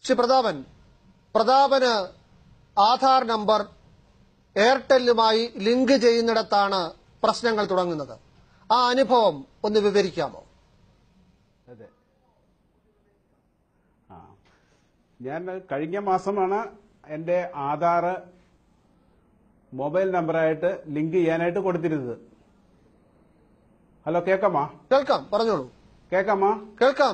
ശ്രീ പ്രതാപൻ പ്രതാപന് ആധാർ നമ്പർ എയർടെല്ലുമായി ലിങ്ക് ചെയ്യുന്നിടത്താണ് പ്രശ്നങ്ങൾ തുടങ്ങുന്നത് ആ അനുഭവം ഒന്ന് വിവരിക്കാമോ അതെ ആ ഞാൻ കഴിഞ്ഞ മാസമാണ് എൻ്റെ ആധാർ മൊബൈൽ നമ്പറായിട്ട് ലിങ്ക് ചെയ്യാനായിട്ട് കൊടുത്തിരുന്നത് ഹലോ കേക്കാമോ കേൾക്കാം പറഞ്ഞോളൂ കേക്കാമോ കേൾക്കാം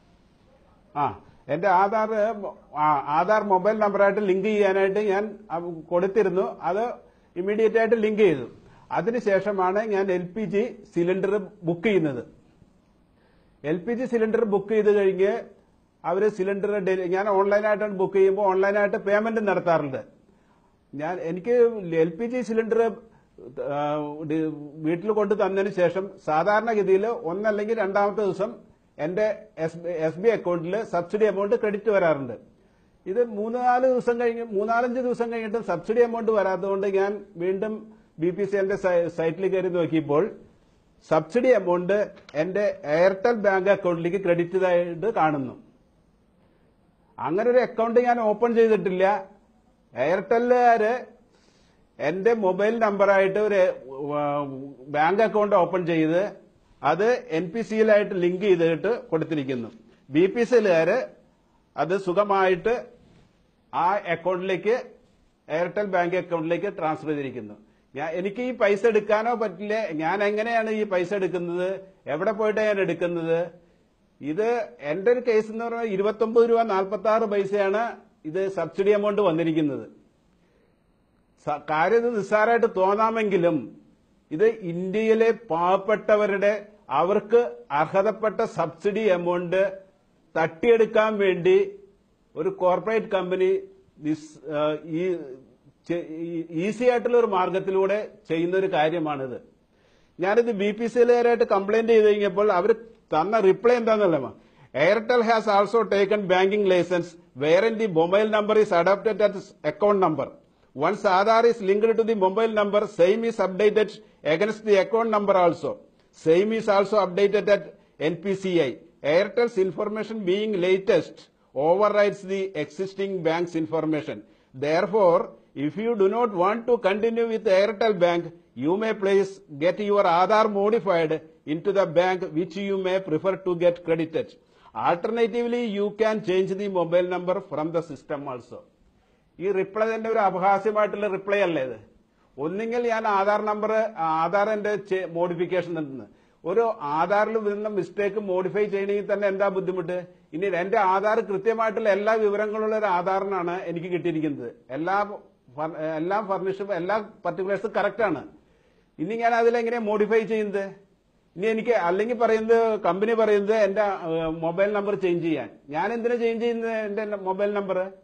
ആ എൻ്റെ ആധാർ ആ, ആധാർ മൊബൈൽ നമ്പറായിട്ട് ലിങ്ക് ചെയ്യാനായിട്ട് ഞാൻ അത് കൊടുത്തിരുന്നു അത് ഇമ്മീഡിയറ്റ് ആയിട്ട് ലിങ്ക് ചെയ്തു അതിനുശേഷമാണ് ഞാൻ L P G cylinder book ചെയ്യുന്നത് L P G cylinder book ചെയ്ത് കഴിഞ്ഞ് അവർ സിലിണ്ടർ ഡെലി ഞാൻ ഓൺലൈനായിട്ടാണ് ബുക്ക് ചെയ്യുമ്പോൾ ഓൺലൈനായിട്ട് പേയ്മെന്റ് നടത്താറുണ്ട് ഞാൻ എനിക്ക് എൽ പി ജി സിലിണ്ടർ വീട്ടിൽ കൊണ്ട് തന്നതിന് ശേഷം സാധാരണഗതിയിൽ ഒന്നല്ലെങ്കിൽ രണ്ടാമത്തെ ദിവസം എന്റെ എസ് ബി അക്കൗണ്ടിൽ സബ്സിഡി എമൗണ്ട് ക്രെഡിറ്റ് വരാറുണ്ട് ഇത് മൂന്ന് നാല് ദിവസം കഴിഞ്ഞ് മൂന്നാലഞ്ച് ദിവസം കഴിഞ്ഞിട്ട് സബ്സിഡി എമൗണ്ട് വരാത്തതുകൊണ്ട് ഞാൻ വീണ്ടും ബി പി സി എന്റെ സൈറ്റിൽ കയറി നോക്കിയപ്പോൾ സബ്സിഡി എമൗണ്ട് എന്റെ എയർടെൽ ബാങ്ക് അക്കൗണ്ടിലേക്ക് ക്രെഡിറ്റ് ആയിട്ട് കാണുന്നു അങ്ങനെ ഒരു അക്കൗണ്ട് ഞാൻ ഓപ്പൺ ചെയ്തിട്ടില്ല എയർടെല്ലുകാര് എന്റെ മൊബൈൽ നമ്പറായിട്ട് ഒരു ബാങ്ക് അക്കൗണ്ട് ഓപ്പൺ ചെയ്ത് അത് എൻ പി സിയിലായിട്ട് ലിങ്ക് ചെയ്തിട്ട് കൊടുത്തിരിക്കുന്നു ബി പി സിയിലുകാര് അത് സുഖമായിട്ട് ആ അക്കൗണ്ടിലേക്ക് എയർടെൽ ബാങ്ക് അക്കൗണ്ടിലേക്ക് ട്രാൻസ്ഫർ ചെയ്തിരിക്കുന്നു ഞാൻ എനിക്ക് ഈ പൈസ എടുക്കാനോ പറ്റില്ല ഞാൻ എങ്ങനെയാണ് ഈ പൈസ എടുക്കുന്നത് എവിടെ പോയിട്ടാണ് ഞാൻ എടുക്കുന്നത് ഇത് എന്റെ ഒരു കേസ് എന്ന് പറഞ്ഞാൽ ഇരുപത്തൊമ്പത് രൂപ നാൽപ്പത്തി ആറ് പൈസയാണ് ഇത് സബ്സിഡി എമൗണ്ട് വന്നിരിക്കുന്നത് സ- കാര്യം ഇത് നിസ്സാരമായിട്ട് തോന്നാമെങ്കിലും ഇത് ഇന്ത്യയിലെ പാവപ്പെട്ടവരുടെ അവർക്ക് അർഹതപ്പെട്ട സബ്സിഡി എമൗണ്ട് തട്ടിയെടുക്കാൻ വേണ്ടി ഒരു കോർപ്പറേറ്റ് കമ്പനി നിസ്- ആ, ഈ ചെ- ഈ- ഈസി ആയിട്ടുള്ള ഒരു മാർഗത്തിലൂടെ ചെയ്യുന്ന ഒരു കാര്യമാണിത് ഞാനിത് ബി പി സിയിലുകാരായിട്ട് കംപ്ലൈന്റ് ചെയ്ത് കഴിഞ്ഞപ്പോൾ അവർ തന്ന റിപ്ലൈ എന്താണെന്നല്ല Airtel has also taken banking license wherein the mobile number is adopted at account number once Aadhaar is linked to the mobile number same is updated against the account number also same is also updated at N P C I Airtel's information being latest overrides the existing bank's information. Therefore, if you do not want to continue with Airtel Bank, you may please get your Aadhaar modified into the bank which you may prefer to get credited. Alternatively, you can change the mobile number from the system also. ഈ reply തന്നെ ഒരു അപഹാസ്യമായിട്ടുള്ള reply അല്ലേ ഇത് ഒന്നുകിൽ ഞാൻ Aadhaar number ആധാറിന്റെ modification നിന്ന് ഒരു ആധാറിൽ വരുന്ന മിസ്റ്റേക്ക് മോഡിഫൈ ചെയ്യണമെങ്കിൽ തന്നെ എന്താ ബുദ്ധിമുട്ട് ഇനി എന്റെ ആധാർ കൃത്യമായിട്ടുള്ള എല്ലാ വിവരങ്ങളുള്ള ഒരു ആധാറിനാണ് എനിക്ക് കിട്ടിയിരിക്കുന്നത് എല്ലാ ഫർ- എല്ലാ ഫർണിഷും എല്ലാ പർട്ടിക്കുലേഴ്സും കറക്റ്റ് ആണ് ഇനി ഞാൻ അതിലെങ്ങനെ മോഡിഫൈ ചെയ്യുന്നത് ഇനി എനിക്ക് അല്ലെങ്കിൽ പറയുന്നത് കമ്പനി പറയുന്നത് എന്റെ മൊബൈൽ നമ്പർ ചേഞ്ച് ചെയ്യാൻ ഞാൻ എന്തിനാ ചേഞ്ച് ചെയ്യുന്നത് എന്റെ മൊബൈൽ നമ്പർ